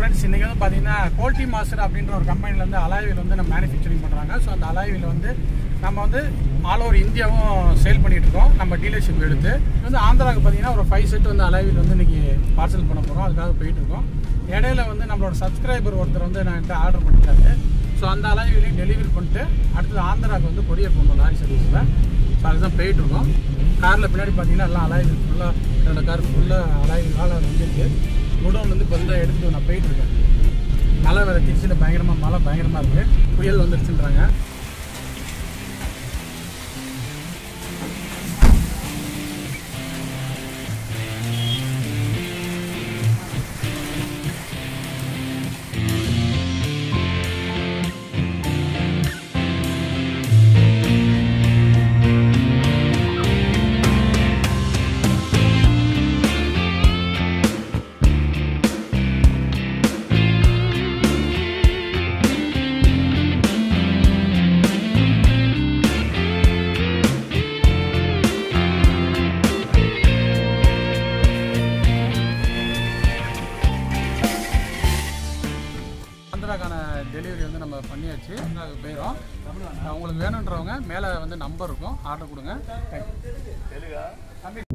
friends இன்றைக்கி வந்து பார்த்தீங்கன்னா கோல்டி மாஸ்டர் அப்படின்ற ஒரு கம்பெனில இருந்து அலாய்வில் வந்து நம்ம மேனுஃபேக்சரிங் பண்ணுறாங்க ஸோ அந்த அலாய்வில் வந்து நம்ம வந்து ஆல் ஓவர் இந்தியாவும் சேல் பண்ணிட்டு இருக்கோம் நம்ம டீலர்ஷிப் எடுத்து இது வந்து ஆந்திராவுக்கு பார்த்தீங்கன்னா ஒரு ஃபைவ் செட் வந்து அலாய்வில் வந்து இன்னைக்கு பார்சல் பண்ண போகிறோம் அதுக்காக போயிட்டு இருக்கோம் இடையில வந்து நம்மளோட சப்ஸ்கிரைபர் ஒருத்தர் வந்து நான் ஆர்டர் பண்ணிட்டாரு ஸோ அந்த அலாய்விலையும் டெலிவரி பண்ணிட்டு அடுத்தது ஆந்திராவுக்கு வந்து கொரியர் பண்ணுவோம் லாரி சர்வீஸில் ஸோ அதுதான் போயிட்டு இருக்கோம் காரில் பின்னாடி பார்த்தீங்கன்னா எல்லாம் அலாய்வில் ஃபுல்லாக என்னோட கார் ஃபுல்லாக அலாய்விலால் வந்துருக்கு குடோன் வந்து இப்போ தான் எடுத்துட்டு நான் போயிட்டு இருக்கேன் மழை வேறு திருச்சியில் பயங்கரமாக மழை பயங்கரமாக இருக்குது புயல் வந்துருச்சுன்றாங்க ஆந்திராக்கான டெலிவரி வந்து நம்ம பண்ணியாச்சு அது போயிடும் உங்களுக்கு வேணுன்றவங்க மேலே வந்து நம்பர் இருக்கும் ஆர்டர் கொடுங்க தம்பி